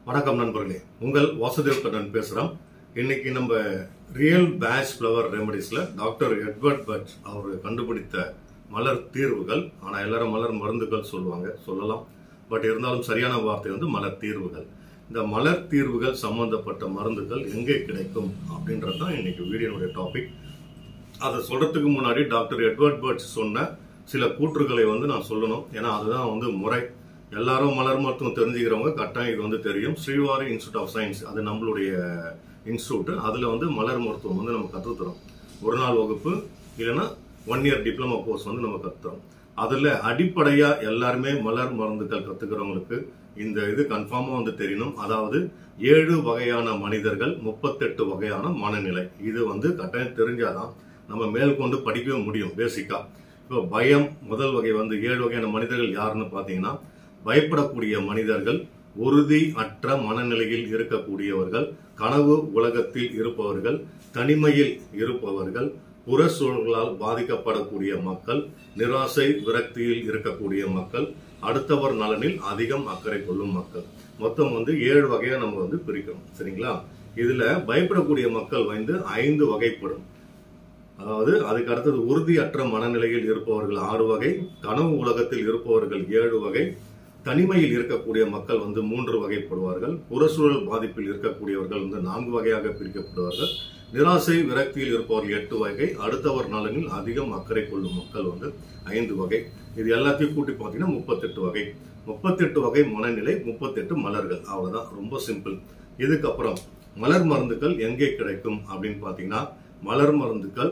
வணக்கம் நண்பர்களே உங்கள் வாசுதேவ் கண்ணன் பேசுறோம் இன்னைக்கு நம்ம ரியல் பேஷ் ஃப்ளவர் ரெமடிஸ்ல டாக்டர் எட்வர்ட் பட் அவர் கண்டுபிடித்த மலர் தீர்வுகள் ஆனா எல்லாரும் மலர் மருந்துகள் சொல்லுவாங்க சொல்லலாம் பட் இருந்தாலும் சரியான வார்த்தை வந்து மலர் தீர்வுகள் இந்த மலர் தீர்வுகள் சம்பந்தப்பட்ட மருந்துகள் எங்கே கிடைக்கும் அப்படின்றது தான் இன்னைக்கு வீடியோனுடைய டாபிக் அதை சொல்றதுக்கு முன்னாடி டாக்டர் எட்வர்ட் பர்ட்ஸ் சொன்ன சில கூற்றுகளை வந்து நான் சொல்லணும் ஏன்னா அதுதான் வந்து முறை எல்லாரும் மலர் மருத்துவம் தெரிஞ்சுக்கிறவங்க கட்டாயம் இது வந்து தெரியும் ஸ்ரீவாரி இன்ஸ்டியூட் ஆஃப் சயின்ஸ் அது நம்மளுடைய இன்ஸ்டியூட் அதுல வந்து மலர் மருத்துவம் வந்து நம்ம கற்றுத்தரோம் ஒரு நாள் வகுப்பு இல்லைன்னா ஒன் இயர் டிப்ளமோ கோர்ஸ் வந்து நம்ம கற்றுத்தரோம் அதுல அடிப்படையா எல்லாருமே மலர் மருந்துகள் கத்துக்கிறவங்களுக்கு இந்த இது கன்ஃபார்மா வந்து தெரியணும் அதாவது ஏழு வகையான மனிதர்கள் முப்பத்தெட்டு வகையான மனநிலை இது வந்து கட்டாயம் தெரிஞ்சாதான் நம்ம மேற்கொண்டு படிக்கவே முடியும் பேசிக்கா இப்போ பயம் முதல் வகை வந்து ஏழு வகையான மனிதர்கள் யாருன்னு பார்த்தீங்கன்னா பயப்படக்கூடிய மனிதர்கள் உறுதி அற்ற மனநிலையில் இருக்கக்கூடியவர்கள் கனவு உலகத்தில் இருப்பவர்கள் தனிமையில் இருப்பவர்கள் புற சூழல்களால் பாதிக்கப்படக்கூடிய மக்கள் நிராசை விரக்தியில் இருக்கக்கூடிய மக்கள் அடுத்தவர் நலனில் அதிகம் அக்கறை கொள்ளும் மக்கள் மொத்தம் வந்து ஏழு வகையா நம்ம வந்து பிரிக்கிறோம் சரிங்களா இதுல பயப்படக்கூடிய மக்கள் வந்து ஐந்து வகைப்படும் அதாவது அதுக்கு அடுத்தது உறுதியற்ற மனநிலையில் இருப்பவர்கள் ஆறு வகை கனவு உலகத்தில் இருப்பவர்கள் ஏழு வகை தனிமையில் இருக்கக்கூடிய மக்கள் வந்து மூன்று வகைப்படுவார்கள் புறசூழல் பாதிப்பில் இருக்கக்கூடியவர்கள் வந்து நான்கு வகையாக பிரிக்கப்படுவார்கள் நிராசை விரக்தியில் இருப்பவர்கள் எட்டு வகை அடுத்தவர் நலனில் அதிகம் அக்கறை கொள்ளும் மக்கள் வந்து ஐந்து வகை இது எல்லாத்தையும் கூட்டி பார்த்தீங்கன்னா முப்பத்தெட்டு வகை முப்பத்தெட்டு வகை மனநிலை முப்பத்தெட்டு மலர்கள் அவ்வளவுதான் ரொம்ப சிம்பிள் இதுக்கப்புறம் மலர் மருந்துகள் எங்கே கிடைக்கும் அப்படின்னு பார்த்தீங்கன்னா மலர் மருந்துகள்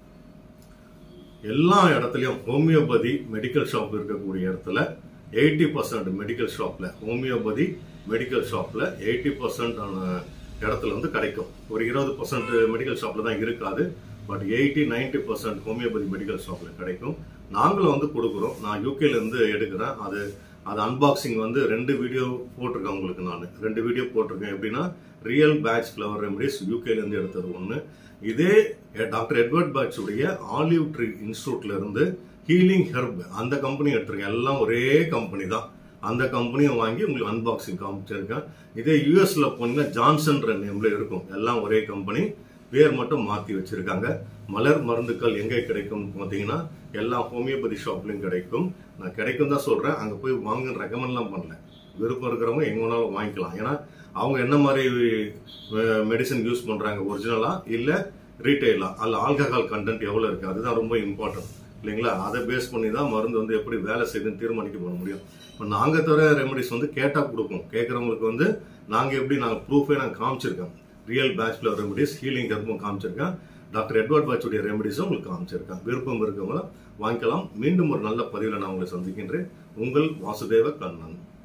எல்லா இடத்துலயும் ஹோமியோபதி மெடிக்கல் ஷாப் இருக்கக்கூடிய இடத்துல எயிட்டி பர்சன்ட் மெடிக்கல் ஷாப்ல ஹோமியோபதி மெடிக்கல் ஷாப்ல எயிட்டி பர்சன்ட் இடத்துல வந்து கிடைக்கும் ஒரு இருபது பர்சன்ட் மெடிக்கல் ஷாப்ல தான் இருக்காது but eighty ninety percent homoeopathy medical ஷாப்ல கிடைக்கும் நாங்களும் வந்து கொடுக்குறோம் நான் யூகேல இருந்து எடுக்கிறேன் அது அது அன்பாக்சிங் வந்து ரெண்டு வீடியோ போட்டிருக்கேன் உங்களுக்கு நான் ரெண்டு வீடியோ போட்டிருக்கேன் எப்படின்னா ரியல் பேட்ச் ஃப்ளவர் ரெமடிஸ் யூகேல இருந்து எடுத்தது ஒன்று இதே டாக்டர் எட்வர்ட் பேட்ச் உடைய ஆலிவ் ட்ரீ இன்ஸ்டியூட்ல இருந்து ஹீலிங் ஹெர்ப் அந்த கம்பெனி எடுத்திருக்கேன் எல்லாம் ஒரே கம்பெனி தான் அந்த கம்பெனியை வாங்கி உங்களுக்கு அன்பாக்சிங் காமிச்சிருக்கேன் இதே யூஎஸ்ல போனீங்கன்னா ஜான்சன்ற நேம்ல இருக்கும் எல்லாம் ஒரே கம்பெனி பேர் மட்டும் மாத்தி வச்சிருக்காங்க மலர் மருந்துகள் எங்க கிடைக்கும் பார்த்தீங்கன்னா எல்லா ஹோமியோபதி ஷாப்லயும் கிடைக்கும் நான் கிடைக்கும் தான் சொல்றேன் அங்க போய் வாங்குன்னு ரெக்கமெண்ட்லாம் பண்ணல விருப்பம் இருக்கிறவங்க எங்க வேணாலும் வாங்கிக்கலாம் ஏன்னா அவங்க என்ன மாதிரி மெடிசன் யூஸ் பண்றாங்க ஒரிஜினலா இல்ல ரீட்டைலா அல்ல ஆல்கஹால் கண்டென்ட் எவ்வளவு இருக்கு அதுதான் ரொம்ப இம்பார்ட்டன்ட் இல்லைங்களா அதை பேஸ் பண்ணி தான் மருந்து வந்து எப்படி வேலை செய்யுதுன்னு தீர்மானிக்க பண்ண முடியும் இப்போ நாங்கள் தர ரெமடிஸ் வந்து கேட்டால் கொடுப்போம் கேட்குறவங்களுக்கு வந்து நாங்கள் எப்படி நாங்கள் ப்ரூஃபே நாங்கள் காமிச்சிருக்கோம் ரியல் பேச்சுலர் ரெமடிஸ் ஹீலிங் ஹெர்பும் காமிச்சிருக்கேன் டாக்டர் எட்வர்ட் பாச்சுடைய ரெமடிஸும் உங்களுக்கு காமிச்சிருக்கேன் விருப்பம் இருக்கவங்கள வாங்கிக்கலாம் மீண்டும் ஒரு நல்ல பதிவில் நான் உங்களை சந்திக்கின்றேன் உங்கள் வாசுதேவ கண்ணன்